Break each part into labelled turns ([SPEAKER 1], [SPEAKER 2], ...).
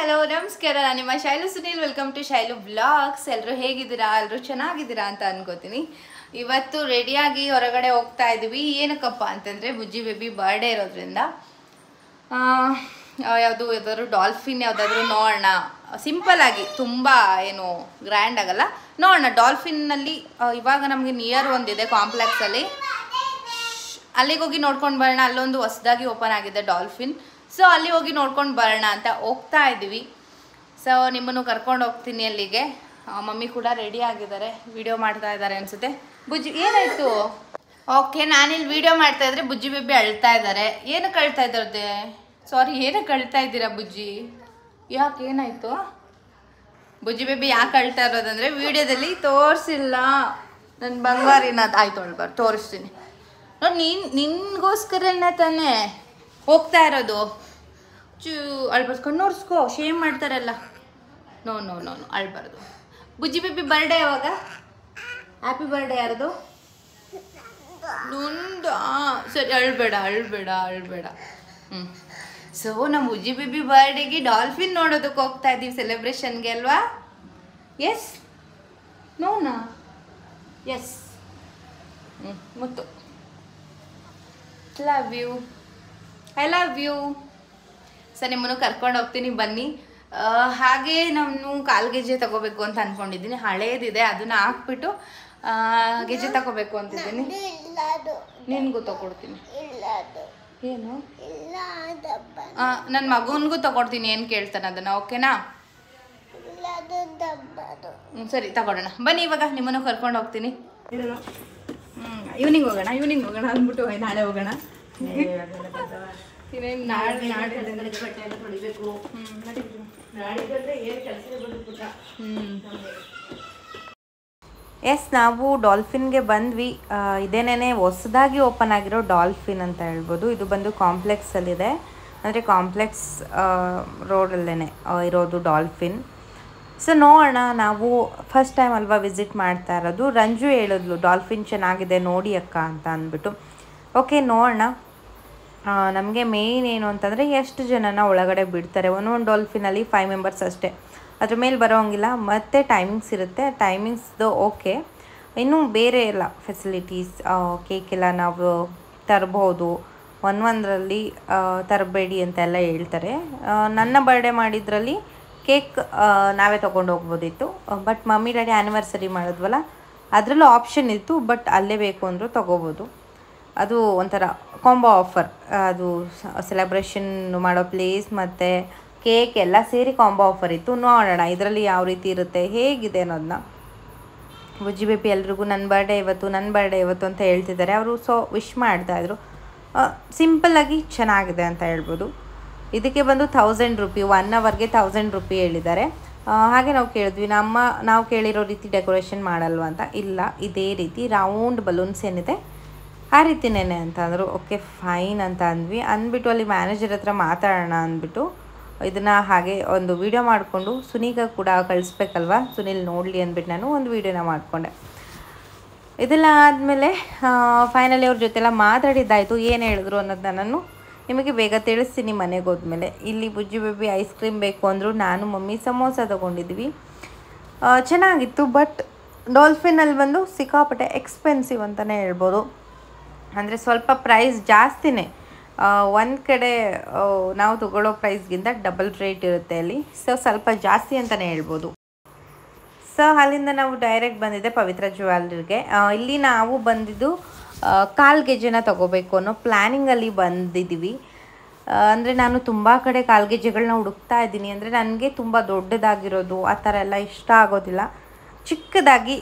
[SPEAKER 1] hello ನಮಸ್ಕಾರ ನಾನು ನಿಮ್ಮ Shailu Sunil welcome to Shailu blogs ಎಲ್ಲರೂ ಹೇಗಿದ್ದೀರಾ ಎಲ್ಲರೂ ಚೆನ್ನಾಗಿದ್ದೀರಾ ಅಂತ ಅನ್ಕೋತೀನಿ ಇವತ್ತು ರೆಡಿಯಾಗಿ ಹೊರಗಡೆ ಹೋಗ್ತಾ ಇದ್ದೀವಿ ಏನಕ್ಕಪ್ಪ ಅಂತಂದರೆ ಬುಜ್ಜಿ ಬೇಬಿ ಬರ್ಡೇ ಇರೋದ್ರಿಂದ ಯಾವುದು ಯಾವ್ದಾದ್ರು ಡಾಲ್ಫಿನ್ ಯಾವುದಾದ್ರೂ ನೋಡೋಣ ಸಿಂಪಲ್ ಆಗಿ ತುಂಬ ಏನು ಗ್ರ್ಯಾಂಡ್ ಆಗಲ್ಲ ನೋಡೋಣ ಡಾಲ್ಫಿನ್ನಲ್ಲಿ ಇವಾಗ ನಮಗೆ ನಿಯರ್ ಒಂದಿದೆ ಕಾಂಪ್ಲೆಕ್ಸಲ್ಲಿ ಅಲ್ಲಿಗೆ ಹೋಗಿ ನೋಡ್ಕೊಂಡು ಬರೋಣ ಅಲ್ಲೊಂದು ಹೊಸದಾಗಿ ಓಪನ್ ಆಗಿದೆ ಡಾಲ್ಫಿನ್ ಸೊ ಅಲ್ಲಿ ಹೋಗಿ ನೋಡ್ಕೊಂಡು ಬರೋಣ ಅಂತ ಹೋಗ್ತಾ ಇದ್ದೀವಿ ಸೊ ನಿಮ್ಮನ್ನು ಕರ್ಕೊಂಡು ಹೋಗ್ತೀನಿ ಅಲ್ಲಿಗೆ ಆ, ಮಮ್ಮಿ ಕೂಡ ರೆಡಿ ಆಗಿದ್ದಾರೆ ವಿಡಿಯೋ ಮಾಡ್ತಾ ಇದ್ದಾರೆ ಅನ್ಸುತ್ತೆ ಬುಜ್ಜಿ ಏನಾಯ್ತು ಓಕೆ ನಾನಿಲ್ಲಿ ವಿಡಿಯೋ ಮಾಡ್ತಾ ಇದ್ರೆ ಬುಜ್ಜಿ ಬೇಬಿ ಅಳ್ತಾ ಇದ್ದಾರೆ ಏನಕ್ಕೆ ಅಳ್ತಾ ಇದ್ದಾರೆ ಸಾರಿ ಏನಕ್ಕೆ ಅಳ್ತಾ ಇದ್ದೀರಾ ಬುಜ್ಜಿ ಯಾಕೆ ಏನಾಯ್ತು ಬುಜ್ಜಿ ಬೇಬಿ ಯಾಕೆ ಅಳ್ತಾ ಇರೋದಂದ್ರೆ ವಿಡಿಯೋದಲ್ಲಿ ತೋರಿಸಿಲ್ಲ ನನ್ನ ಬಂಗಾರಿನ ಆಯ್ತು ಅಳ್ಬಾರ್ದು ತೋರಿಸ್ತೀನಿ ನೋಡಿ ನೀನು ನಿನ್ಗೋಸ್ಕರನೇ ತಾನೇ ಹೋಗ್ತಾ ಇರೋದು ಚೂ ಅಳ್ಬಾರ್ದು ಕಣ್ಣೋರ್ಸ್ಕೋ ಶೇಮ್ ಮಾಡ್ತಾರಲ್ಲ ನೋ ನೋ ನೋ ನೋ ಅಳ್ಬಾರ್ದು ಬುಜ್ಜಿ ಬೇಬಿ ಬರ್ಡೇ ಯಾವಾಗ ಹ್ಯಾಪಿ ಬರ್ಡೇ ಯಾರದು ನುಂಡು ಆ, ಸರಿ ಅಳ್ಬೇಡ ಅಳ್ಬೇಡ ಅಳ್ಬೇಡ ಹ್ಞೂ ಸೊ ನಮ್ಮ ಬುಜ್ಜಿ ಬೇಬಿ ಬರ್ಡೇಗೆ ಡಾಲ್ಫಿನ್ ನೋಡೋದಕ್ಕೆ ಹೋಗ್ತಾ ಇದ್ದೀವಿ ಸೆಲೆಬ್ರೇಷನ್ಗೆ ಅಲ್ವಾ ಎಸ್ ನೋನಾ ಎಸ್ ಹ್ಞೂ ಮುತ್ತು love you I love you so ನಿಮ್ಮನ್ನು ಕರ್ಕೊಂಡು ಹೋಗ್ತೀನಿ ಬನ್ನಿ ಆ, ಹಾಗೆ ನಾನು ಕಾಲು ಗೆಜ್ಜೆ ತಗೋಬೇಕು ಅಂತ ಅನ್ಕೊಂಡಿದ್ದೀನಿ ಹಳೇದಿದೆ ಅದನ್ನ ಹಾಕ್ಬಿಟ್ಟು ಆ, ಗೆಜ್ಜೆ ತಗೋಬೇಕು ಅಂತಿದ್ದೀನಿ ನಿನ್ಗೂ ತಗೊಡ್ತೀನಿ ಏನು ನನ್ನ ಮಗನಿಗೂ ತಗೊಡ್ತೀನಿ ಏನು ಕೇಳ್ತಾನೆ ಅದನ್ನ ಓಕೆನಾ ಹ್ಮ್, ಸರಿ ತಗೊಳ್ಳೋಣ ಬನ್ನಿ ಇವಾಗ ನಿಮ್ಮನ್ನು ಕರ್ಕೊಂಡು ಹೋಗ್ತೀನಿ ಈವ್ನಿಂಗ್ ಹೋಗೋಣ ಈವ್ನಿಂಗ್ ಹೋಗೋಣ ಅಂದ್ಬಿಟ್ಟು "ಓಯ್, ನಾಳೆ ಹೋಗೋಣ ಇನ್ನೇನ್ ನಾಳೆ ನಾಳೆ ಎಸ್ ನಾವು ಡಾಲ್ಫಿನ್ಗೆ ಬಂದ್ವಿ ಆ, ಇದೇನೇನೆ ಹೊಸದಾಗಿ ಓಪನ್ ಆಗಿರೋ ಡಾಲ್ಫಿನ್ ಅಂತ ಹೇಳ್ಬೋದು ಇದು ಬಂದು ಕಾಂಪ್ಲೆಕ್ಸಲ್ಲಿದೆ ಅಂದರೆ ಕಾಂಪ್ಲೆಕ್ಸ್ ರೋಡಲ್ಲೇ ಇರೋದು ಡಾಲ್ಫಿನ್ ಸೊ ನೋಡೋಣ ನಾವು ಫಸ್ಟ್ ಟೈಮ್ ಅಲ್ವಾ ವಿಸಿಟ್ ಮಾಡ್ತಾ ಇರೋದು ರಂಜು ಹೇಳಿದ್ಲು ಡಾಲ್ಫಿನ್ ಚೆನ್ನಾಗಿದೆ ನೋಡಿ ಅಕ್ಕ ಅಂತ ಅಂದ್ಬಿಟ್ಟು ಓಕೆ ನೋಡೋಣ ನಮಗೆ ಮೇಯ್ನ್ ಏನು ಅಂತಂದರೆ ಎಷ್ಟು ಜನನ ಒಳಗಡೆ ಬಿಡ್ತಾರೆ ಒಂದೊಂದು ಡಾಲ್ಫಿನಲ್ಲಿ ಫೈವ್ ಮೆಂಬರ್ಸ್ ಅಷ್ಟೇ ಅದ್ರ ಮೇಲೆ ಬರೋಂಗಿಲ್ಲ ಮತ್ತು ಟೈಮಿಂಗ್ಸ್ ಇರುತ್ತೆ ಟೈಮಿಂಗ್ಸ್ದು ಓಕೆ ಇನ್ನು ಬೇರೆ ಎಲ್ಲ ಫೆಸಿಲಿಟೀಸ್ ಕೇಕ್ ಎಲ್ಲ ನಾವು ತರ್ಬೋದು ಒನ್ ಒಂದರಲ್ಲಿ ತರಬೇಡಿ ಅಂತೆಲ್ಲ ಹೇಳ್ತಾರೆ ಆ, ನನ್ನ ಬರ್ಡೇ ಮಾಡಿದ್ರಲ್ಲಿ ಕೇಕ್ ನಾವೇ ತೊಗೊಂಡು ಹೋಗ್ಬೋದಿತ್ತು ಬಟ್ ಮಮ್ಮಿ ಡ್ಯಾಡಿ ಆ್ಯನಿವರ್ಸರಿ ಮಾಡಿದ್ವಲ್ಲ ಅದರಲ್ಲೂ ಆಪ್ಷನ್ ಇತ್ತು ಬಟ್ ಅಲ್ಲೇ ಬೇಕು ಅಂದರೂ ತೊಗೋಬೋದು ಅದು ಒಂಥರ ಕಾಂಬೋ ಆಫರ್ ಅದು ಸೆಲೆಬ್ರೇಷನ್ ಮಾಡೋ ಪ್ಲೇಸ್ ಮತ್ತು ಕೇಕ್ ಎಲ್ಲ ಸೇರಿ ಕಾಂಬೋ ಆಫರ್ ಇತ್ತು ನೋಡೋಣ ಇದರಲ್ಲಿ ಯಾವ ರೀತಿ ಇರುತ್ತೆ ಹೇಗಿದೆ ಅನ್ನೋದನ್ನ ಬುಜ್ಜಿ ಬೇಬಿ ಎಲ್ರಿಗೂ ನನ್ನ ಬರ್ಡೇ ಇವತ್ತು ನನ್ನ ಬರ್ಡೇ ಇವತ್ತು ಅಂತ ಹೇಳ್ತಿದ್ದಾರೆ ಅವರು ಸೊ ವಿಶ್ ಮಾಡ್ತಾಯಿದ್ರು ಸಿಂಪಲ್ಲಾಗಿ ಚೆನ್ನಾಗಿದೆ ಅಂತ ಹೇಳ್ಬೋದು ಇದಕ್ಕೆ ಬಂದು ಥೌಸಂಡ್ ರುಪಿ ಒನ್ ಅವರ್ಗೆ ಥೌಸಂಡ್ ರುಪಿ ಹೇಳಿದ್ದಾರೆ ಆ, ಹಾಗೆ ನಾವು ಕೇಳಿದ್ವಿ ನಮ್ಮ ನಾವು ಕೇಳಿರೋ ರೀತಿ ಡೆಕೋರೇಷನ್ ಮಾಡಲ್ವಾ ಅಂತ ಇಲ್ಲ ಇದೇ ರೀತಿ ರೌಂಡ್ ಬಲೂನ್ಸ್ ಏನಿದೆ ಆ ರೀತಿನೇ ಅಂತ ಅಂದರು ಓಕೆ ಫೈನ್ ಅಂತ ಅಂದ್ವಿ ಅಂದ್ಬಿಟ್ಟು ಅಲ್ಲಿ ಮ್ಯಾನೇಜರ್ ಹತ್ರ ಮಾತಾಡೋಣ ಅಂದ್ಬಿಟ್ಟು ಇದನ್ನು ಹಾಗೆ ಒಂದು ವಿಡಿಯೋ ಮಾಡಿಕೊಂಡು ಸುನೀಗ ಕೂಡ ಕಳಿಸ್ಬೇಕಲ್ವಾ ಸುನೀಲ್ ನೋಡಲಿ ಅಂದ್ಬಿಟ್ಟು ನಾನು ಒಂದು ವಿಡಿಯೋನ ಮಾಡಿಕೊಂಡೆ ಇದೆಲ್ಲ ಆದಮೇಲೆ ಫೈನಲಿ ಅವ್ರ ಜೊತೆಲ್ಲ ಮಾತಾಡಿದ್ದಾಯಿತು ಏನು ಹೇಳಿದ್ರು ಅನ್ನೋದನ್ನ ನಾನು ನಿಮಗೆ ಬೇಗ ತಿಳಿಸ್ತೀನಿ ಮನೆಗೆ ಹೋದ್ಮೇಲೆ ಇಲ್ಲಿ ಬುಜ್ಜಿ ಬೇಬಿ ಐಸ್ ಕ್ರೀಮ್ ಬೇಕು ಅಂದರು ನಾನು ಮಮ್ಮಿ ಸಮೋಸ ತೊಗೊಂಡಿದ್ವಿ ಆ, ಚೆನ್ನಾಗಿತ್ತು ಬಟ್ ಡಾಲ್ಫಿನಲ್ಲಿ ಬಂದು ಸಿಕ್ಕಾಪಟ್ಟೆ ಎಕ್ಸ್ಪೆನ್ಸಿವ್ ಅಂತಲೇ ಹೇಳ್ಬೋದು ಅಂದರೆ ಸ್ವಲ್ಪ ಪ್ರೈಸ್ ಜಾಸ್ತಿನೇ ಒಂದು ಕಡೆ ಆ, ನಾವು ತಗೊಳ್ಳೋ ಪ್ರೈಸ್ಗಿಂತ ಡಬಲ್ ರೇಟ್ ಇರುತ್ತೆ ಅಲ್ಲಿ ಸೊ ಸ್ವಲ್ಪ ಜಾಸ್ತಿ ಅಂತಲೇ ಹೇಳ್ಬೋದು ಸೊ ಅಲ್ಲಿಂದ ನಾವು ಡೈರೆಕ್ಟ್ ಬಂದಿದ್ದೆ ಪವಿತ್ರ ಜ್ಯುವೆಲ್ರಿಗೆ ಇಲ್ಲಿ ನಾವು ಬಂದಿದ್ದು ಆ, ಕಾಲ್ ಗೆಜ್ಜೆನ ತಗೋಬೇಕು ಅನ್ನೋ ಪ್ಲ್ಯಾನಿಂಗಲ್ಲಿ ಬಂದಿದ್ದೀವಿ ಅಂದರೆ ನಾನು ತುಂಬ ಕಡೆ ಕಾಲ್ ಗೆಜ್ಜೆಗಳನ್ನ ಹುಡುಕ್ತಾ ಇದ್ದೀನಿ ಅಂದರೆ ನನಗೆ ತುಂಬ ದೊಡ್ಡದಾಗಿರೋದು ಆ ಥರ ಎಲ್ಲ ಇಷ್ಟ ಆಗೋದಿಲ್ಲ ಚಿಕ್ಕದಾಗಿ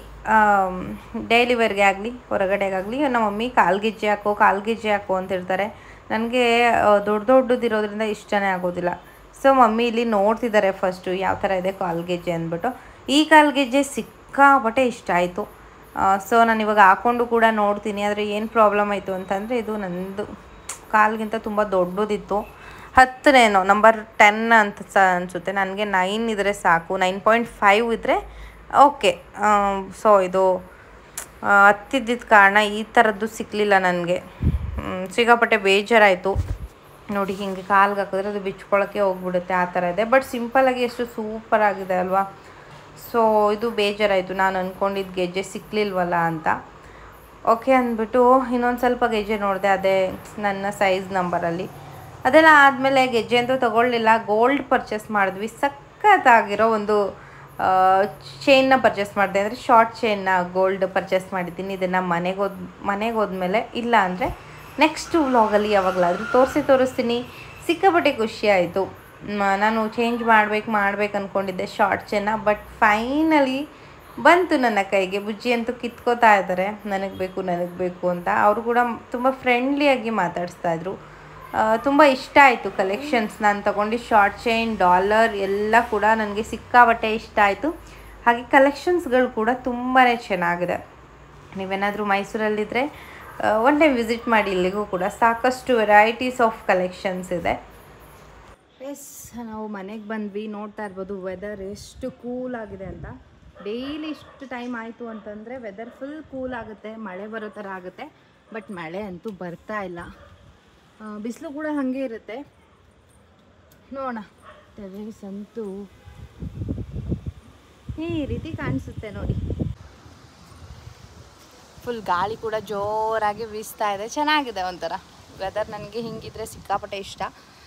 [SPEAKER 1] ಡೈಲಿ ವೇರ್ಗೆ ಆಗಲಿ ಹೊರಗಡೆಗಾಗಲಿ ನಮ್ಮ ಮಮ್ಮಿ ಕಾಲು ಗೆಜ್ಜೆ ಹಾಕೋ ಕಾಲು ಗೆಜ್ಜೆ ಹಾಕೋ ಅಂತ ಹೇಳ್ತಾರೆ ನನಗೆ ದೊಡ್ಡ ದೊಡ್ಡದಿರೋದ್ರಿಂದ ಇಷ್ಟನೇ ಆಗೋದಿಲ್ಲ ಸೊ ಮಮ್ಮಿ ಇಲ್ಲಿ ನೋಡ್ತಿದ್ದಾರೆ ಫಸ್ಟು ಯಾವ ಥರ ಇದೆ ಕಾಲು ಗೆಜ್ಜೆ ಅಂದ್ಬಿಟ್ಟು ಈ ಕಾಲು ಗೆಜ್ಜೆ ಸಿಕ್ಕಾಪಟ್ಟೆ ಇಷ್ಟ ಆಯಿತು ಸೊ ನಾನು ಇವಾಗ ಹಾಕ್ಕೊಂಡು ಕೂಡ ನೋಡ್ತೀನಿ ಆದರೆ ಏನು ಪ್ರಾಬ್ಲಮ್ ಆಯಿತು ಅಂತಂದರೆ ಇದು ನಂದು ಕಾಲ್ಗಿಂತ ತುಂಬ ದೊಡ್ಡದಿತ್ತು ಹತ್ತನೇನೋ ನಂಬರ್ ಟೆನ್ ಅಂತ ಸ ಅನಿಸುತ್ತೆ ನನಗೆ ನೈನ್ ಇದ್ದರೆ ಸಾಕು ನೈನ್ ಪಾಯಿಂಟ್ ಫೈವ್ ಇದ್ದರೆ ಓಕೆ ಸೊ ಇದು ಆ, ಹತ್ತಿದ್ದಿದ್ದ ಕಾರಣ ಈ ಥರದ್ದು ಸಿಕ್ಕಲಿಲ್ಲ ನನಗೆ ಸಿಕ್ಕಾಪಟ್ಟೆ ಬೇಜಾರಾಯಿತು ನೋಡಿ ಹಿಂಗೆ ಕಾಲ್ಗೆ ಹಾಕಿದ್ರೆ ಅದು ಬಿಚ್ಕೊಳ್ಳೋಕ್ಕೆ ಹೋಗ್ಬಿಡುತ್ತೆ ಆ ಥರ ಇದೆ ಬಟ್ ಸಿಂಪಲ್ಲಾಗಿ ಎಷ್ಟು ಸೂಪರ್ ಆಗಿದೆ ಅಲ್ವಾ ಸೊ ಇದು ಬೇಜಾರಾಯಿತು ನಾನು ಅಂದ್ಕೊಂಡಿದ್ದು ಗೆಜ್ಜೆ ಸಿಕ್ಕಲಿಲ್ವಲ್ಲ ಅಂತ ಓಕೆ ಅಂದ್ಬಿಟ್ಟು ಇನ್ನೊಂದು ಸ್ವಲ್ಪ ಗೆಜ್ಜೆ ನೋಡಿದೆ ಅದೇ ನನ್ನ ಸೈಜ್ ನಂಬರಲ್ಲಿ ಅದೆಲ್ಲ ಆದಮೇಲೆ ಗೆಜ್ಜೆ ಅಂತೂ ತೊಗೊಳ್ಳಿಲ್ಲ ಗೋಲ್ಡ್ ಪರ್ಚೇಸ್ ಮಾಡಿದ್ವಿ ಸಖತ್ತಾಗಿರೋ ಒಂದು ಚೈನ್ನ ಪರ್ಚೇಸ್ ಮಾಡಿದೆ ಅಂದರೆ ಶಾರ್ಟ್ ಚೈನ್ನ ಗೋಲ್ಡ್ ಪರ್ಚೇಸ್ ಮಾಡಿದ್ದೀನಿ ಇದನ್ನು ಮನೆಗೆ ಹೋದ್ ಮನೆಗೆ ಹೋದ್ಮೇಲೆ ಇಲ್ಲ ಅಂದರೆ ನೆಕ್ಸ್ಟ್ ವ್ಲಾಗಲ್ಲಿ ಯಾವಾಗಲಾದರೂ ತೋರಿಸಿ ತೋರಿಸ್ತೀನಿ ಸಿಕ್ಕಾಪಟ್ಟೆ ಖುಷಿ ಆಯಿತು ನಾನು ಚೇಂಜ್ ಮಾಡ್ಬೇಕು ಮಾಡ್ಬೇಕು ಅಂದ್ಕೊಂಡಿದ್ದೆ ಶಾರ್ಟ್ ಚೈನ್ನ ಬಟ್ ಫೈನಲಿ ಬಂತು ನನ್ನ ಕೈಗೆ ಬುಜ್ಜಿ ಅಂತೂ ಕಿತ್ಕೋತಾ ಇದ್ದಾರೆ ನನಗೆ ಬೇಕು ನನಗೆ ಬೇಕು ಅಂತ ಅವರು ಕೂಡ ತುಂಬ ಫ್ರೆಂಡ್ಲಿಯಾಗಿ ಮಾತಾಡಿಸ್ತಾ ಇದ್ರು ತುಂಬ ಇಷ್ಟ ಆಯಿತು ಕಲೆಕ್ಷನ್ಸ್ ನಾನು ತಗೊಂಡು ಶಾರ್ಟ್ ಚೈನ್ ಡಾಲರ್ ಎಲ್ಲ ಕೂಡ ನನಗೆ ಸಿಕ್ಕಾಬಟ್ಟೆ ಇಷ್ಟ ಆಯಿತು ಹಾಗೆ ಕಲೆಕ್ಷನ್ಸ್ಗಳು ಕೂಡ ತುಂಬಾ ಚೆನ್ನಾಗಿದೆ ನೀವೇನಾದರೂ ಮೈಸೂರಲ್ಲಿದ್ದರೆ ಒನ್ ಟೈಮ್ ವಿಸಿಟ್ ಮಾಡಿ ಇಲ್ಲಿಗೂ ಕೂಡ ಸಾಕಷ್ಟು ವೆರೈಟೀಸ್ ಆಫ್ ಕಲೆಕ್ಷನ್ಸ್ ಇದೆ ಎಸ್ ನಾವು ಮನೆಗೆ ಬಂದ್ವಿ ನೋಡ್ತಾ ಇರ್ಬೋದು ವೆದರ್ ಎಷ್ಟು ಕೂಲ್ ಆಗಿದೆ ಅಂತ ಡೈಲಿ ಇಷ್ಟು ಟೈಮ್ ಆಯಿತು ಅಂತಂದರೆ ವೆದರ್ ಫುಲ್ ಕೂಲ್ ಆಗುತ್ತೆ ಮಳೆ ಬರೋ ಥರ ಆಗುತ್ತೆ ಬಟ್ ಮಳೆ ಅಂತೂ ಬರ್ತಾ ಇಲ್ಲ ಬಿಸಿಲು ಕೂಡ ಹಾಗೆ ಇರುತ್ತೆ ನೋಡೋಣ ಟೆರೇಸ್ ಅಂತೂ ಈ ರೀತಿ ಕಾಣಿಸುತ್ತೆ ನೋಡಿ ಫುಲ್ ಗಾಳಿ ಕೂಡ ಜೋರಾಗಿ ಬೀಸ್ತಾ ಇದೆ ಚೆನ್ನಾಗಿದೆ ಒಂಥರ ವೆದರ್ ನನಗೆ ಹಿಂಗಿದ್ರೆ ಸಿಕ್ಕಾಪಟ್ಟೆ ಇಷ್ಟ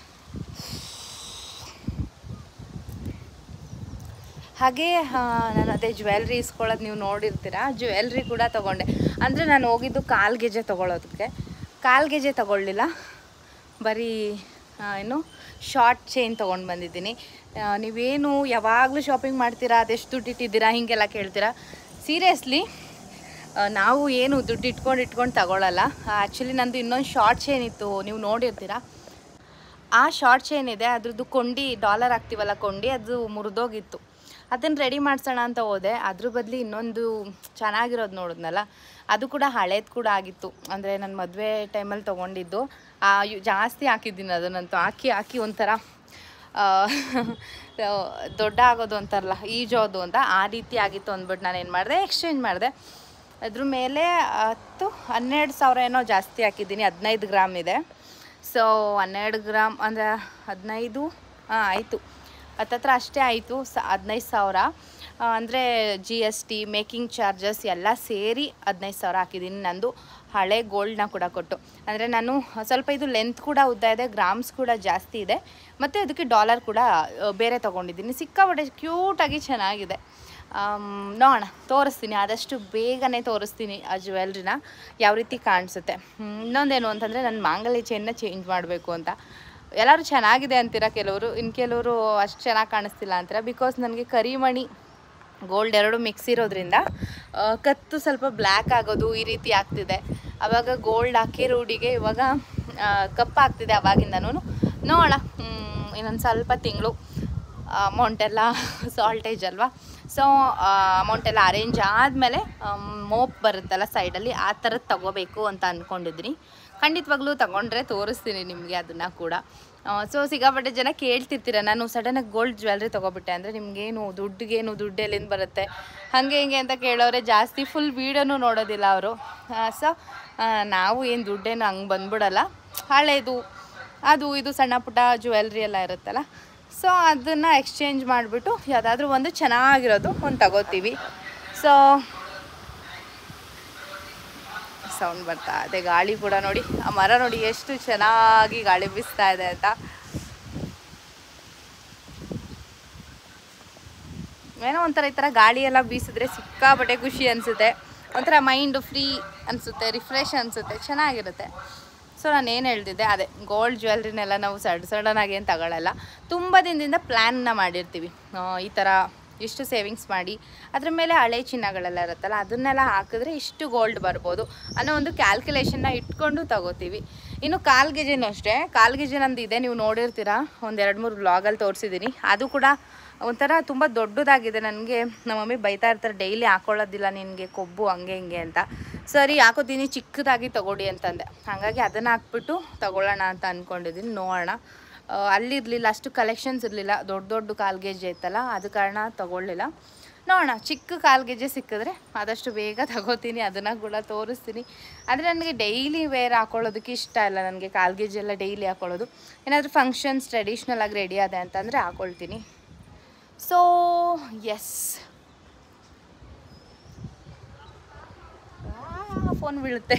[SPEAKER 1] ಹಾಗೆ ಆ, ನಾನು ಅದೇ ಜ್ಯುವೆಲ್ರಿ ಇಸ್ಕೊಳ್ಳೋದು ನೀವು ನೋಡಿರ್ತೀರ ಜ್ಯುವೆಲ್ರಿ ಕೂಡ ತೊಗೊಂಡೆ ಅಂದರೆ ನಾನು ಹೋಗಿದ್ದು ಕಾಲು ಗೆಜೆ ತೊಗೊಳೋದಕ್ಕೆ ಕಾಲು ಗೆಜೆ ತೊಗೊಳ್ಳಿಲ್ಲ ಬರೀ ಆ, ಏನು ಶಾರ್ಟ್ ಚೈನ್ ತೊಗೊಂಡು ಬಂದಿದ್ದೀನಿ ಆ, ನೀವೇನು ಯಾವಾಗಲೂ ಶಾಪಿಂಗ್ ಮಾಡ್ತೀರಾ ಅದೆಷ್ಟು ದುಡ್ಡು ಇಟ್ಟಿದ್ದೀರಾ ಹೀಗೆಲ್ಲ ಕೇಳ್ತೀರಾ ಸೀರಿಯಸ್ಲಿ ನಾವು ಏನು ದುಡ್ಡು ಇಟ್ಕೊಂಡು ಇಟ್ಕೊಂಡು ತಗೊಳ್ಳಲ್ಲ ಆ್ಯಕ್ಚುಲಿ ನಂದು ಇನ್ನೊಂದು ಶಾರ್ಟ್ ಚೈನ್ ಇತ್ತು ನೀವು ನೋಡಿರ್ತೀರಾ ಆ ಶಾರ್ಟ್ ಚೈನ್ ಇದೆ ಅದ್ರದ್ದು ಕೊಂಡಿ ಡಾಲರ್ ಹಾಕ್ತೀವಲ್ಲ ಕೊಂಡಿ ಅದು ಮುರಿದೋಗಿತ್ತು ಅದನ್ನು ರೆಡಿ ಮಾಡ್ಸೋಣ ಅಂತ ಹೋದೆ ಅದ್ರ ಬದಲು ಇನ್ನೊಂದು ಚೆನ್ನಾಗಿರೋದು ನೋಡಿದ್ನಲ್ಲ ಅದು ಕೂಡ ಹಳೇದು ಕೂಡ ಆಗಿತ್ತು ಅಂದರೆ ನನ್ನ ಮದುವೆ ಟೈಮಲ್ಲಿ ತೊಗೊಂಡಿದ್ದು ಆ, ಯು- ಜಾಸ್ತಿ ಹಾಕಿದ್ದೀನಿ ಅದನ್ನಂತೂ ಹಾಕಿ ಹಾಕಿ ಒಂಥರ ಆ, ದೊಡ್ಡ ಆಗೋದು ಅಂತಾರಲ್ಲ ಈಜೋದು ಅಂತ ಆ ರೀತಿ ಆಗಿತ್ತು ಅಂದ್ಬಿಟ್ಟು ನಾನು ಏನು ಮಾಡಿದೆ ಎಕ್ಸ್ಚೇಂಜ್ ಮಾಡಿದೆ ಅದ್ರ ಮೇಲೆ ಹತ್ತು ಹನ್ನೆರಡು ಸಾವಿರ ಏನೋ ಜಾಸ್ತಿ ಹಾಕಿದ್ದೀನಿ ಹದಿನೈದು ಗ್ರಾಮ್ ಇದೆ ಸೊ ಹನ್ನೆರಡು ಗ್ರಾಮ್ ಅಂದರೆ ಹದಿನೈದು ಹಾಂ ಆಯಿತು ಹತ್ತತ್ರ ಅಷ್ಟೇ ಆಯಿತು ಸ ಹದಿನೈದು ಸಾವಿರ ಅಂದರೆ G S T making charges ಎಲ್ಲ ಸೇರಿ ಹದಿನೈದು ಸಾವಿರ ಹಾಕಿದ್ದೀನಿ ನಂದು ಹಳೆ ಗೋಲ್ಡ್ನ ಕೂಡ ಕೊಟ್ಟು ಅಂದರೆ ನಾನು ಸ್ವಲ್ಪ ಇದು ಲೆಂತ್ ಕೂಡ ಉದ್ದ ಇದೆ ಗ್ರಾಮ್ಸ್ ಕೂಡ ಜಾಸ್ತಿ ಇದೆ ಮತ್ತು ಅದಕ್ಕೆ ಡಾಲರ್ ಕೂಡ ಆ, ಬೇರೆ ತೊಗೊಂಡಿದ್ದೀನಿ ಸಿಕ್ಕಾಪಟ್ಟೆ ಕ್ಯೂಟಾಗಿ ಚೆನ್ನಾಗಿದೆ ಆಮ್, ನೋಡೋಣ ತೋರಿಸ್ತೀನಿ ಆದಷ್ಟು ಬೇಗನೆ ತೋರಿಸ್ತೀನಿ ಆ ಜ್ಯುವೆಲ್ರಿನ ಯಾವ ರೀತಿ ಕಾಣಿಸುತ್ತೆ ಹ್ಮ್, ಇನ್ನೊಂದೇನು ಅಂತಂದರೆ ನನ್ನ ಮಾಂಗಲ್ಯ ಚೈನ್ನ ಚೇಂಜ್ ಮಾಡಬೇಕು ಅಂತ ಎಲ್ಲರೂ ಚೆನ್ನಾಗಿದೆ ಅಂತೀರ ಕೆಲವರು ಇನ್ನು ಕೆಲವರು ಅಷ್ಟು ಚೆನ್ನಾಗಿ ಕಾಣಿಸ್ತಿಲ್ಲ ಅಂತೀರ ಬಿಕಾಸ್ ನನಗೆ ಕರಿಮಣಿ ಗೋಲ್ಡ್ ಎರಡು ಮಿಕ್ಸ್ ಇರೋದ್ರಿಂದ ಆ, ಕತ್ತು ಸ್ವಲ್ಪ ಬ್ಲ್ಯಾಕ್ ಆಗೋದು ಈ ರೀತಿ ಆಗ್ತಿದೆ ಆವಾಗ ಗೋಲ್ಡ್ ಹಾಕಿ ರೂಢಿಗೆ ಇವಾಗ ಆ, ಕಪ್ಪು ಆಗ್ತಿದೆ ಅವಾಗಿಂದನೂ ನೋಡೋಣ ಇನ್ನೊಂದು ಸ್ವಲ್ಪ ತಿಂಗಳು ಅಮೌಂಟ್ ಎಲ್ಲ ಸಾಲ್ಟೇಜ್ ಅಲ್ವಾ ಸೊ ಅಮೌಂಟ್ ಎಲ್ಲ ಅರೇಂಜ್ ಆದಮೇಲೆ ಮೋಪ್ ಬರುತ್ತಲ್ಲ ಸೈಡಲ್ಲಿ ಆ ಥರದ್ದು ತಗೋಬೇಕು ಅಂತ ಅಂದ್ಕೊಂಡಿದ್ದೀನಿ ಖಂಡಿತವಾಗ್ಲೂ ತಗೊಂಡ್ರೆ ತೋರಿಸ್ತೀನಿ ನಿಮಗೆ ಅದನ್ನು ಕೂಡ ಸೊ ಸಿಕ್ಕಾಪಟ್ಟೆ ಜನ ಕೇಳ್ತಿರ್ತೀರ ನಾನು ಸಡನ್ನಾಗಿ ಗೋಲ್ಡ್ ಜ್ಯುವೆಲ್ರಿ ತೊಗೊಬಿಟ್ಟೆ ಅಂದರೆ ನಿಮಗೇನು ದುಡ್ಡಿಗೇನು ದುಡ್ಡು ಎಲ್ಲಿಂದ ಬರುತ್ತೆ ಹಾಗೆ ಹಿಂಗೆ ಅಂತ ಕೇಳೋರೆ ಜಾಸ್ತಿ ಫುಲ್ ವೀಡಿಯೋನೂ ನೋಡೋದಿಲ್ಲ ಅವರು ಸೊ ನಾವು ಏನು ದುಡ್ಡೇನು ಹಂಗೆ ಬಂದ್ಬಿಡಲ್ಲ ಹಳೇದು ಅದು ಇದು ಸಣ್ಣ ಪುಟ್ಟ ಜ್ಯುವೆಲ್ರಿ ಎಲ್ಲ ಇರುತ್ತಲ್ಲ ಸೊ ಅದನ್ನು ಎಕ್ಸ್ಚೇಂಜ್ ಮಾಡಿಬಿಟ್ಟು ಯಾವುದಾದ್ರೂ ಒಂದು ಚೆನ್ನಾಗಿರೋದು ಒಂದು ತಗೋತೀವಿ ಸೊ ಸೌಂಡ್ ಬರ್ತಾ ಇದೆ ಗಾಳಿ ಕೂಡ ನೋಡಿ ಆ ಮರ ನೋಡಿ ಎಷ್ಟು ಚೆನ್ನಾಗಿ ಗಾಳಿ ಬೀಸ್ತಾ ಇದೆ ಅಂತ ಏನೋ ಒಂಥರ ಈ ಥರ ಗಾಳಿ ಎಲ್ಲ ಬೀಸಿದ್ರೆ ಸಿಕ್ಕಾಪಟ್ಟೆ ಖುಷಿ ಅನಿಸುತ್ತೆ ಒಂಥರ ಮೈಂಡು ಫ್ರೀ ಅನಿಸುತ್ತೆ ರಿಫ್ರೆಶ್ ಅನಿಸುತ್ತೆ ಚೆನ್ನಾಗಿರುತ್ತೆ ಸೊ ನಾನು ಏನು ಹೇಳ್ತಿದ್ದೆ ಅದೇ ಗೋಲ್ಡ್ ಜ್ಯುವೆಲ್ರಿನೆಲ್ಲ ನಾವು ಸಡ್ ಸಡನ್ನಾಗಿ ಏನು ತಗೊಳ್ಳಲ್ಲ ತುಂಬ ದಿನದಿಂದ ಪ್ಲ್ಯಾನ್ನ ಮಾಡಿರ್ತೀವಿ ಆ, ಈ ಥರ ಇಷ್ಟು ಸೇವಿಂಗ್ಸ್ ಮಾಡಿ ಅದ್ರ ಮೇಲೆ ಹಳೆ ಚಿನ್ನಗಳೆಲ್ಲ ಇರುತ್ತಲ್ಲ ಅದನ್ನೆಲ್ಲ ಹಾಕಿದ್ರೆ ಇಷ್ಟು ಗೋಲ್ಡ್ ಬರ್ಬೋದು ಅನ್ನೋ ಒಂದು ಕ್ಯಾಲ್ಕುಲೇಷನ್ನ ಇಟ್ಕೊಂಡು ತಗೋತೀವಿ ಇನ್ನು ಕಾಲು ಗೆ ಜಿನೂ ಅಷ್ಟೇ ಕಾಲು ಗೆ ಜಿ ನಂದು ಇದೆ ನೀವು ನೋಡಿರ್ತೀರಾ ಒಂದು ಎರಡು ಮೂರು ಬ್ಲಾಗಲ್ಲಿ ತೋರಿಸಿದ್ದೀನಿ ಅದು ಕೂಡ ಒಂಥರ ತುಂಬ ದೊಡ್ಡದಾಗಿದೆ ನನಗೆ ನಮ್ಮ ಮಮ್ಮಿ ಬೈತಾ ಇರ್ತಾರೆ ಡೈಲಿ ಹಾಕೊಳ್ಳೋದಿಲ್ಲ ನಿನಗೆ ಕೊಬ್ಬು ಹಂಗೆ ಹಿಂಗೆ ಅಂತ ಸರಿ ಹಾಕೋತೀನಿ ಚಿಕ್ಕದಾಗಿ ತಗೊಡಿ ಅಂತಂದೆ ಹಾಗಾಗಿ ಅದನ್ನು ಹಾಕ್ಬಿಟ್ಟು ತಗೊಳ್ಳೋಣ ಅಂತ ಅಂದ್ಕೊಂಡಿದ್ದೀನಿ ನೋಡೋಣ ಅಲ್ಲಿರಲಿಲ್ಲ ಅಷ್ಟು ಕಲೆಕ್ಷನ್ಸ್ ಇರಲಿಲ್ಲ ದೊಡ್ಡ ದೊಡ್ಡ ಕಾಲ್ ಗೇಜ್ ಇತ್ತಲ್ಲ ಅದು ಕಾರಣ ತಗೊಳ್ಳಿಲ್ಲ
[SPEAKER 2] ನೋಡೋಣ ಚಿಕ್ಕ ಕಾಲು ಗೆಜ್ಜೆ ಸಿಕ್ಕಿದ್ರೆ ಆದಷ್ಟು ಬೇಗ ತಗೋತೀನಿ ಅದನ್ನು ಕೂಡ ತೋರಿಸ್ತೀನಿ ಆದರೆ ನನಗೆ ಡೈಲಿ ವೇರ್ ಹಾಕೊಳ್ಳೋದಕ್ಕೆ ಇಷ್ಟ ಇಲ್ಲ ನನಗೆ ಕಾಲು ಗೆಜ್ಜೆ ಎಲ್ಲ ಡೈಲಿ ಹಾಕೊಳ್ಳೋದು ಏನಾದರೂ ಫಂಕ್ಷನ್ಸ್ ಟ್ರೆಡಿಷ್ನಲ್ ಆಗಿ ರೆಡಿ ಅದೆ ಅಂತಂದರೆ ಹಾಕೊಳ್ತೀನಿ ಸೊ ಎಸ್ ಫೋನ್ ಬೀಳುತ್ತೆ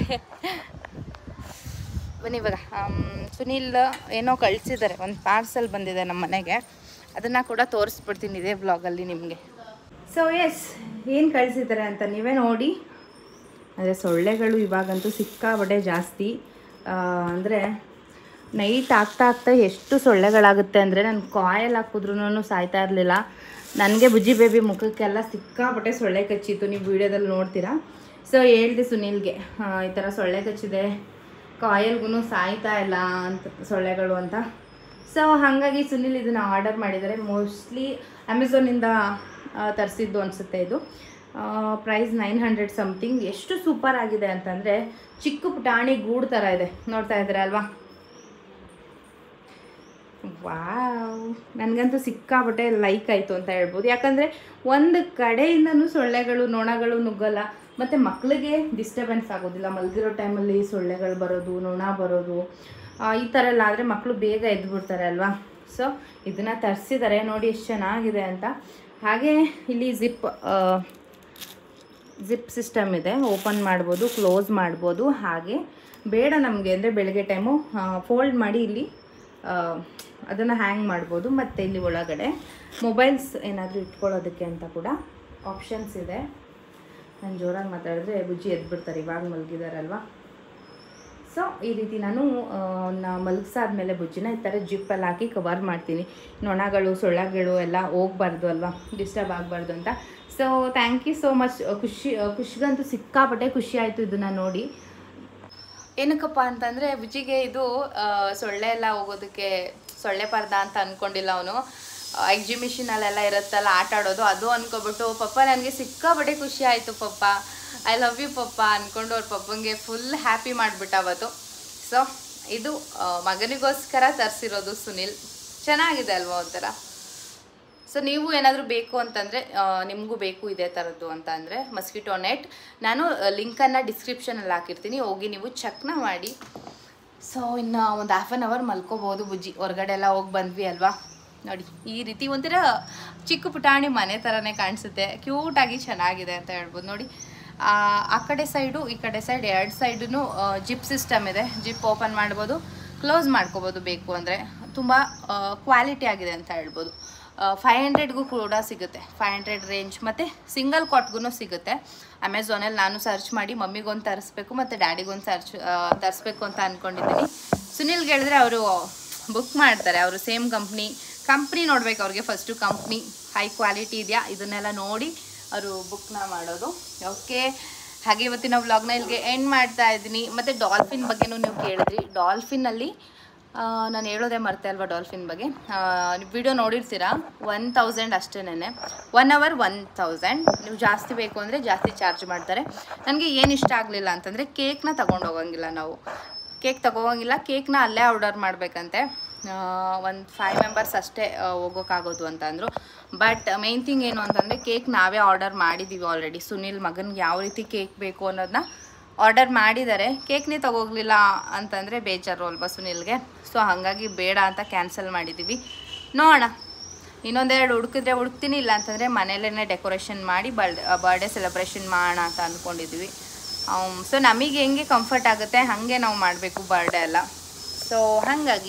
[SPEAKER 2] ಬನ್ನಿ ಇವಾಗ ಆಮ್, ಸುನಿಲ್ ಏನೋ ಕಳಿಸಿದ್ದಾರೆ ಒಂದು ಪಾರ್ಸಲ್ ಬಂದಿದೆ ನಮ್ಮ ಮನೆಗೆ ಅದನ್ನು ಕೂಡ ತೋರಿಸ್ಬಿಡ್ತೀನಿ ಇದೇ ವ್ಲಾಗಲ್ಲಿ ನಿಮಗೆ
[SPEAKER 1] ಸೊ ಎಸ್ ಏನು ಕಳಿಸಿದ್ದಾರೆ ಅಂತ ನೀವೇ ನೋಡಿ ಅಂದರೆ ಸೊಳ್ಳೆಗಳು ಇವಾಗಂತೂ ಸಿಕ್ಕಾಬಟ್ಟೆ ಜಾಸ್ತಿ ಅಂದರೆ ನೈಟ್ ಆಗ್ತಾ ಆಗ್ತಾ ಎಷ್ಟು ಸೊಳ್ಳೆಗಳಾಗುತ್ತೆ ಅಂದರೆ ನಾನು ಕಾಯಲ್ ಹಾಕಿದ್ರೂ ಸಾಯ್ತಾ ಇರಲಿಲ್ಲ ನನಗೆ ಬುಜ್ಜಿ ಬೇಬಿ ಮುಖಕ್ಕೆಲ್ಲ ಸಿಕ್ಕಾಪಟ್ಟೆ ಸೊಳ್ಳೆ ಕಚ್ಚಿತ್ತು ನೀವು ವೀಡಿಯೋದಲ್ಲಿ ನೋಡ್ತೀರಾ ಸೊ ಹೇಳ್ದೆ ಸುನಿಲ್ಗೆ ಆ, ಈ ಥರ ಸೊಳ್ಳೆ ಕಚ್ಚಿದೆ ಕಾಯಲ್ಗೂ ಸಾಯ್ತಾ ಇಲ್ಲ ಅಂತ ಸೊಳ್ಳೆಗಳು ಅಂತ ಸೊ ಹಾಗಾಗಿ ಸುನಿಲ್ ಇದನ್ನು ಆರ್ಡರ್ ಮಾಡಿದ್ದಾರೆ ಮೋಸ್ಟ್ಲಿ ಅಮೆಝಾನಿಂದ ತರಿಸಿದ್ದು ಅನಿಸುತ್ತೆ ಇದು ಪ್ರೈಸ್ ನೈನ್ ಹಂಡ್ರೆಡ್ ಸಮಥಿಂಗ್ ಎಷ್ಟು ಸೂಪರ್ ಆಗಿದೆ ಅಂತಂದರೆ ಚಿಕ್ಕ ಪುಟಾಣಿ ಗೂಡು ಥರ ಇದೆ ನೋಡ್ತಾ ಇದ್ದೀರಾ ಅಲ್ವಾ ವಾವ್ ನನಗಂತೂ ಸಿಕ್ಕಾಬಟ್ಟೆ ಲೈಕ್ ಆಯಿತು ಅಂತ ಹೇಳ್ಬೋದು ಯಾಕಂದರೆ ಒಂದು ಕಡೆಯಿಂದನೂ ಸೊಳ್ಳೆಗಳು ನೊಣಗಳು ನುಗ್ಗಲ್ಲ ಮತ್ತು ಮಕ್ಕಳಿಗೆ ಡಿಸ್ಟರ್ಬೆನ್ಸ್ ಆಗೋದಿಲ್ಲ ಮಲಗಿರೋ ಟೈಮಲ್ಲಿ ಸೊಳ್ಳೆಗಳು ಬರೋದು ನೊಣ ಬರೋದು ಆ, ಈ ಥರ ಎಲ್ಲ ಆದರೆ ಮಕ್ಕಳು ಬೇಗ ಎದ್ಬಿಡ್ತಾರೆ ಅಲ್ವಾ ಸೊ ಇದನ್ನು ತರಿಸಿದ್ದಾರೆ ನೋಡಿ ಎಷ್ಟು ಚೆನ್ನಾಗಿದೆ ಅಂತ ಹಾಗೆ ಇಲ್ಲಿ ಜಿಪ್ ಜಿಪ್ ಸಿಸ್ಟಮ್ ಇದೆ ಓಪನ್ ಮಾಡ್ಬೋದು ಕ್ಲೋಸ್ ಮಾಡ್ಬೋದು ಹಾಗೆ ಬೇಡ ನಮಗೆ ಅಂದರೆ ಬೆಳಗ್ಗೆ ಟೈಮು ಫೋಲ್ಡ್ ಮಾಡಿ ಇಲ್ಲಿ ಅದನ್ನು ಹ್ಯಾಂಗ್ ಮಾಡ್ಬೋದು ಮತ್ತು ಇಲ್ಲಿ ಒಳಗಡೆ ಮೊಬೈಲ್ಸ್ ಏನಾದರೂ ಇಟ್ಕೊಳ್ಳೋದಕ್ಕೆ ಅಂತ ಕೂಡ ಆಪ್ಷನ್ಸ್ ಇದೆ ನಾನು ಜೋರಾಗಿ ಮಾತಾಡಿದ್ರೆ ಬುಜ್ಜಿ ಎದ್ಬಿಡ್ತಾರೆ ಇವಾಗ ಮಲಗಿದಾರಲ್ವಾ ಸೊ ಈ ರೀತಿ ನಾನು ಆ, ನಾ ಮಲಗಿಸಾದ್ಮೇಲೆ ಬುಜ್ಜಿನ ಈ ಥರ ಜಿಪ್ಪಲ್ಲಿ ಹಾಕಿ ಕವರ್ ಮಾಡ್ತೀನಿ ನೊಣಗಳು ಸೊಳ್ಳೆಗಳು ಎಲ್ಲ ಹೋಗ್ಬಾರ್ದು ಅಲ್ವಾ ಡಿಸ್ಟರ್ಬ್ ಆಗಬಾರ್ದು ಅಂತ so thank you so much ಖುಷಿ ಖುಷಿಗಂತೂ ಸಿಕ್ಕಾಪಟ್ಟೆ ಖುಷಿ ಆಯಿತು ಇದನ್ನು ನೋಡಿ
[SPEAKER 2] ಏನಕ್ಕಪ್ಪ ಅಂತಂದರೆ ಬುಜ್ಜಿಗೆ ಇದು ಆ, ಸೊಳ್ಳೆ ಎಲ್ಲ ಹೋಗೋದಕ್ಕೆ ಸೊಳ್ಳೆ ಪರ್ದ ಅಂತ ಅಂದ್ಕೊಂಡಿಲ್ಲ ಅವನು ಎಕ್ಸಿಬಿಷನಲ್ಲೆಲ್ಲ ಇರುತ್ತಲ್ಲ ಆಟ ಆಡೋದು ಅದು ಅನ್ಕೊಬಿಟ್ಟು ಪಪ್ಪ ನನಗೆ ಸಿಕ್ಕಾಬಟ್ಟೆ ಖುಷಿ ಆಯಿತು papa I love you papa ಅಂದ್ಕೊಂಡು ಅವ್ರ ಪಪ್ಪಂಗೆ ಫುಲ್ ಹ್ಯಾಪಿ ಮಾಡಿಬಿಟ್ಟ ಅವತ್ತು ಸೊ ಇದು ಆ, ಮಗನಿಗೋಸ್ಕರ ತರಿಸಿರೋದು ಸುನಿಲ್ ಚೆನ್ನಾಗಿದೆ ಅಲ್ವಾ ಒಂಥರ ಸೊ ನೀವು ಏನಾದರೂ ಬೇಕು ಅಂತಂದರೆ ನಿಮಗೂ ಬೇಕು ಇದೇ ಥರದ್ದು ಅಂತ ಅಂದರೆ ಮಸ್ಕಿಟೋ ನೆಟ್ ನಾನು ಲಿಂಕನ್ನು ಡಿಸ್ಕ್ರಿಪ್ಷನಲ್ಲಿ ಹಾಕಿರ್ತೀನಿ ಹೋಗಿ ನೀವು ಚೆಕ್ನ ಮಾಡಿ ಸೊ ಇನ್ನು ಒಂದು ಹಾಫ್ ಆನ್ ಅವರ್ ಮಲ್ಕೋಬೋದು ಬುಜ್ಜಿ ಹೊರಗಡೆ ಎಲ್ಲ ಹೋಗಿ ಬಂದ್ವಿ ಅಲ್ವಾ ನೋಡಿ ಈ ರೀತಿ ಒಂಥರ ಚಿಕ್ಕ ಪುಟಾಣಿ ಮನೆ ಥರನೇ ಕಾಣಿಸುತ್ತೆ ಕ್ಯೂಟಾಗಿ ಚೆನ್ನಾಗಿದೆ ಅಂತ ಹೇಳ್ಬೋದು ನೋಡಿ ಆ ಆ ಕಡೆ ಸೈಡು ಈ ಕಡೆ ಸೈಡ್ ಎರಡು ಸೈಡೂ ಜಿಪ್ ಸಿಸ್ಟಮ್ ಇದೆ ಜಿಪ್ ಓಪನ್ ಮಾಡ್ಬೋದು ಕ್ಲೋಸ್ ಮಾಡ್ಕೋಬೋದು ಬೇಕು ಅಂದರೆ ತುಂಬ ಕ್ವಾಲಿಟಿ ಆಗಿದೆ ಅಂತ ಹೇಳ್ಬೋದು ಫೈವ್ ಹಂಡ್ರೆಡ್ಗೂ ಕೂಡ ಸಿಗುತ್ತೆ ಫೈವ್ ಹಂಡ್ರೆಡ್ ರೇಂಜ್ ಮತ್ತು ಸಿಂಗಲ್ ಕಾಟ್ಗೂ ಸಿಗುತ್ತೆ ಅಮೆಝಾನಲ್ಲಿ ನಾನು ಸರ್ಚ್ ಮಾಡಿ ಮಮ್ಮಿಗೊಂದು ತರಿಸ್ಬೇಕು ಮತ್ತು ಡ್ಯಾಡಿಗೊಂದು ಸರ್ಚ್ ತರಿಸ್ಬೇಕು ಅಂತ ಅಂದ್ಕೊಂಡಿದ್ದೀನಿ ಸುನಿಲ್ಗೆ ಹೇಳಿದ್ರೆ ಅವರು ಬುಕ್ ಮಾಡ್ತಾರೆ ಅವರು ಸೇಮ್ ಕಂಪ್ನಿ ಕಂಪ್ನಿ ನೋಡ್ಬೇಕು ಅವ್ರಿಗೆ ಫಸ್ಟು ಕಂಪ್ನಿ ಹೈ ಕ್ವಾಲಿಟಿ ಇದೆಯಾ ಇದನ್ನೆಲ್ಲ ನೋಡಿ ಅವರು ಬುಕ್ನ ಮಾಡೋದು ಓಕೆ ಹಾಗೆ ಇವತ್ತಿನ ವ್ಲಾಗ್ನ ಇಲ್ಲಿಗೆ ಎಂಡ್ ಮಾಡ್ತಾ ಇದ್ದೀನಿ ಮತ್ತು ಡಾಲ್ಫಿನ್ ಬಗ್ಗೆನೂ ನೀವು ಕೇಳಿದ್ರಿ ಡಾಲ್ಫಿನಲ್ಲಿ ನಾನು ಹೇಳೋದೇ ಮರ್ತೆ ಅಲ್ವಾ ಡಾಲ್ಫಿನ್ ಬಗ್ಗೆ ವಿಡಿಯೋ ನೋಡಿರ್ತೀರಾ ಒನ್ ತೌಸಂಡ್ ಅಷ್ಟೇನೆ ಒನ್ ಅವರ್ ಒನ್ ತೌಸಂಡ್ ನೀವು ಜಾಸ್ತಿ ಬೇಕು ಅಂದರೆ ಜಾಸ್ತಿ ಚಾರ್ಜ್ ಮಾಡ್ತಾರೆ ನನಗೆ ಏನು ಇಷ್ಟ ಆಗಲಿಲ್ಲ ಅಂತಂದರೆ ಕೇಕ್ನ ತೊಗೊಂಡು ಹೋಗಂಗಿಲ್ಲ ನಾವು ಕೇಕ್ ತಗೋವಂಗಿಲ್ಲ ಕೇಕ್ನ ಅಲ್ಲೇ ಆರ್ಡರ್ ಮಾಡಬೇಕಂತೆ ಒಂದು ಫೈವ್ ಮೆಂಬರ್ಸ್ ಅಷ್ಟೇ ಆ, ಹೋಗೋಕ್ಕಾಗೋದು ಅಂತ ಅಂದರು ಬಟ್ ಮೇನ್ ಥಿಂಗ್ ಏನು ಅಂತಂದರೆ ಕೇಕ್ ನಾವೇ ಆರ್ಡರ್ ಮಾಡಿದ್ದೀವಿ ಆಲ್ರೆಡಿ ಸುನಿಲ್ ಮಗನಿಗೆ ಯಾವ ರೀತಿ ಕೇಕ್ ಬೇಕು ಅನ್ನೋದನ್ನ ಆರ್ಡರ್ ಮಾಡಿದ್ದಾರೆ ಕೇಕ್ನೇ ತಗೋಗ್ಲಿಲ್ಲ ಅಂತಂದರೆ ಬೇಜಾರು ಅಲ್ವಾ ಸುನಿಲ್ಗೆ ಸೊ ಹಾಗಾಗಿ ಬೇಡ ಅಂತ ಕ್ಯಾನ್ಸಲ್ ಮಾಡಿದ್ದೀವಿ ನೋಡೋಣ ಇನ್ನೊಂದೆರಡು ಹುಡುಕಿದ್ರೆ ಹುಡುಕ್ತೀನಿ ಇಲ್ಲ ಅಂತಂದರೆ ಮನೇಲೇ ಡೆಕೋರೇಷನ್ ಮಾಡಿ ಬರ್ಡ್ ಬರ್ಡೇ ಸೆಲೆಬ್ರೇಷನ್ ಮಾಡೋಣ ಅಂತ ಅಂದ್ಕೊಂಡಿದ್ವಿ ಸೊ ನಮಗೆ ಹೆಂಗೆ ಕಂಫರ್ಟ್ ಆಗುತ್ತೆ ಹಾಗೆ ನಾವು ಮಾಡಬೇಕು ಬರ್ಡೇ ಎಲ್ಲ ಸೊ ಹಾಗಾಗಿ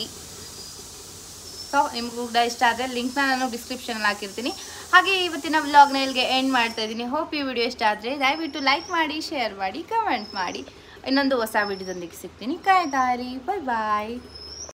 [SPEAKER 2] ಸೊ ನಿಮ್ಗೂ ಕೂಡ ಇಷ್ಟ ಆದರೆ ಲಿಂಕ್ನ ನಾನು ಡಿಸ್ಕ್ರಿಪ್ಷನಲ್ಲಿ ಹಾಕಿರ್ತೀನಿ ಹಾಗೆ ಇವತ್ತಿನ ವ್ಲಾಗ್ನ ಇಲ್ಲಿಗೆ ಎಂಡ್ ಮಾಡ್ತಾ ಇದ್ದೀನಿ ಹೋಪ್ ಈ ವಿಡಿಯೋ ಇಷ್ಟ ಆದರೆ ದಯವಿಟ್ಟು ಲೈಕ್ ಮಾಡಿ ಶೇರ್ ಮಾಡಿ ಕಮೆಂಟ್ ಮಾಡಿ ಇನ್ನೊಂದು ಹೊಸ ವಿಡಿಯೋದೊಂದಿಗೆ ಸಿಗ್ತೀನಿ ಕಾಯ್ದಾರಿ ಬಾಯ್ ಬಾಯ್